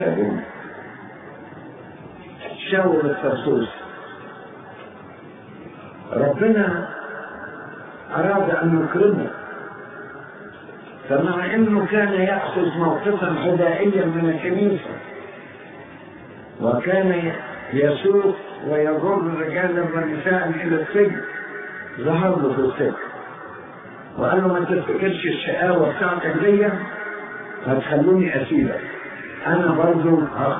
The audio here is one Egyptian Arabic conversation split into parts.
شاور الترسوس ربنا أراد أن يكرمه فمع أنه كان يأخذ موقفا حدائيا من الكنيسة وكان يسوق ويجر رجالا ونساء إلى السجن ظهر له في السجن وقال له ما تفتكرش الشقاوة بتاعتك دي هتخلوني أسيبك أنا برضو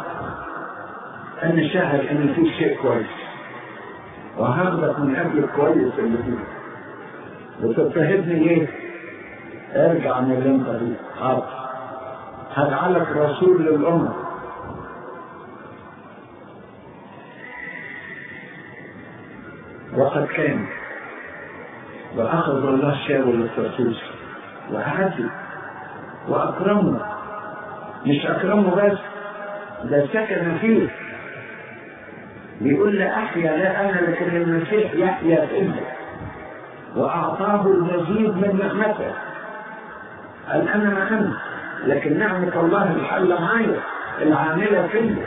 أنا شاهد إن في شيء كويس وهاخدك من قبل الكويس اللي فيه وتضطهدني ليه؟ ارجع من اللي انت فيه حاضر هجعلك رسول للأمة وقد كان وأخذ الله شاول الترسوس وأعزه وأكرمه مش أكرمه بس ده سكن فيه بيقول لا أحيا لا أنا لكن المسيح يحيا فيه وأعطاه المزيد من نعمته قال أنا ما أنا لكن نعمة الله الحل معايا العاملة فيا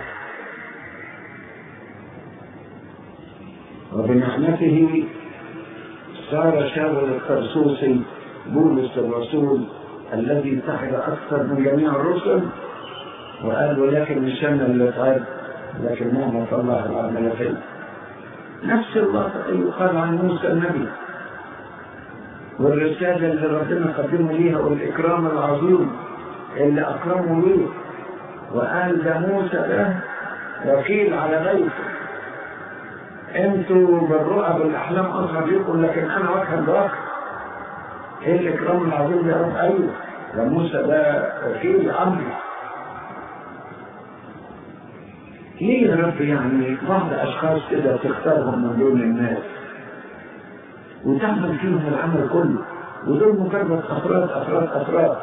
وبنعمته صار شاول الترسوسي بولس الرسول الذي تعب أكثر من جميع الرسل وقال ولكن مش أنا اللي تعب لكن نعمة الله العاملة فيا نفس الله يقال عن موسى النبي والرسالة اللي ربنا قدمه ليها والإكرام العظيم اللي أكرمه ليه وقال ده موسى ده وكيل على بيته انتوا بالرؤى بالاحلام اصغر لكم لكن انا واحد بواحد ايه الاكرام العظيم يا رب ايوه ده موسى ده وكيل عمي ليه يا رب يعني بعض اشخاص كده تختارهم من دون الناس وتعمل فيهم العمل كله ودول مجرد افراد افراد افراد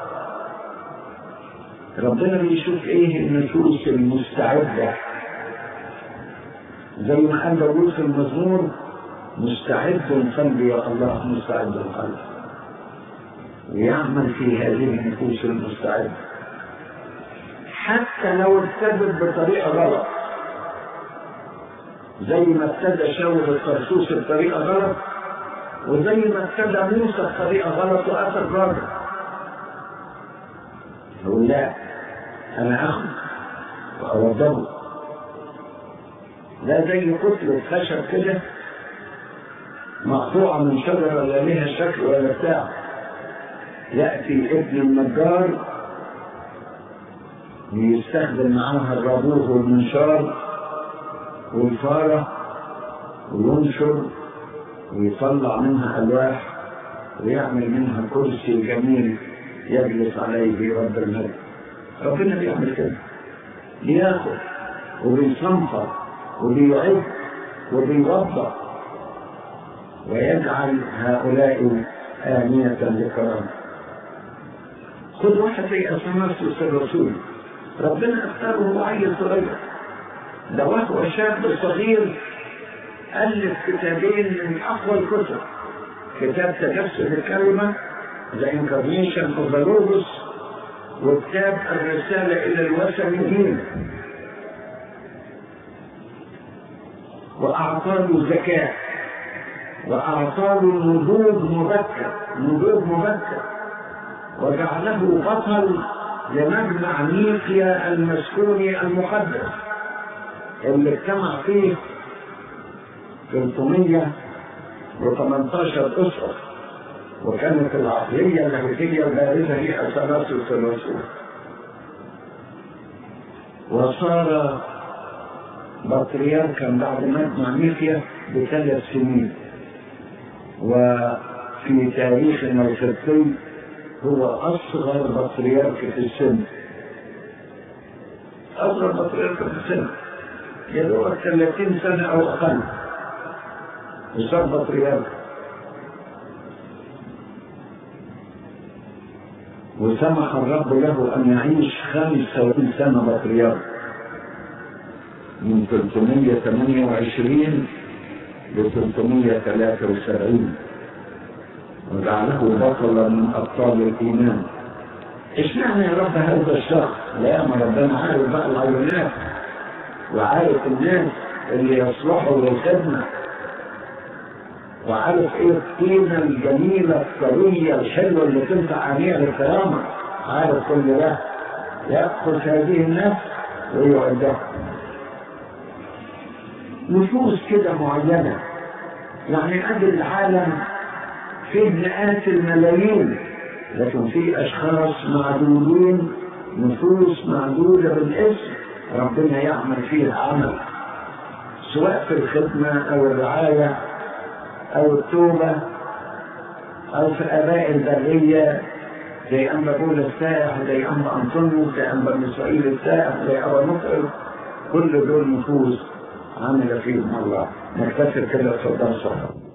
ربنا بيشوف ايه النفوس المستعده زي ما قال داوود في المزمور مستعد قلبي يا الله مستعد القلب ويعمل في هذه النفوس المستعده حتى لو ابتدت بطريقه غلط زي ما ابتدى شاول الطرسوس بطريقه غلط وزي ما ابتدى موسى بطريقه غلط واتى الراجل يقول لا انا اخذ واوضبه لا زي كتلة خشب كده مقطوعة من شجرة لا لها شكل ولا بتاع يأتي ابن النجار ويستخدم معاها الرابوه والمنشار والفارة وينشر ويطلع منها ألواح ويعمل منها كرسي جميل يجلس عليه رب الملك ربنا بيعمل كده بياخد وبيصنفر وبيعد وبيوضع ويجعل هؤلاء آنية لكرامة خذ واحد زي أثناسيوس الرسول ربنا اختاره معين صغير ده وهو شاب صغير ألف كتابين من أقوى الكتب كتاب تجسد الكلمة The Incarnation of the Logos وكتاب الرسالة إلى الوثنيين وأعطاه زكاة وأعطاه نضوج مبكر نضوج مبكر وجعله بطل لمجمع نيقيا المسكوني المقدس اللي اجتمع فيه 318 أسرة وكانت العقلية اللاهوتية البارزة هي أثناسيوس الرسول وصار بطريركا بعد مجمع نيقيا بثلاث سنين وفي تاريخنا القبطي هو أصغر بطريرك في السن أصغر بطريرك في السن يدور 30 سنة أو أقل وصار بطريرك وسمح الرب له أن يعيش 25 سنة بطريرك من 328 ل 373 وجعله بطلا من أبطال الإيمان اشمعنى يا رب هذا الشخص؟ لا ما ربنا عارف بقى العيونات وعارف الناس اللي يصلحوا للخدمة وعارف ايه الطينة الجميلة الطرية الحلوة اللي تنفع عميع الكرامة عارف كل ده يأخذ هذه النفس ويعدها نفوس كده معينة يعني قبل العالم فيه مئات الملايين لكن في أشخاص معدودين نفوس معدودة بالاسم ربنا يعمل فيها عمل سواء في الخدمة أو الرعاية أو التوبة أو في آباء البرية زي أنبا بول السائح زي أنبا أنطونيوس زي أنبا ميسائيل السائح زي أبا مطعم كل دول نفوس عمل فيهم الله نكتفي كده في الدرس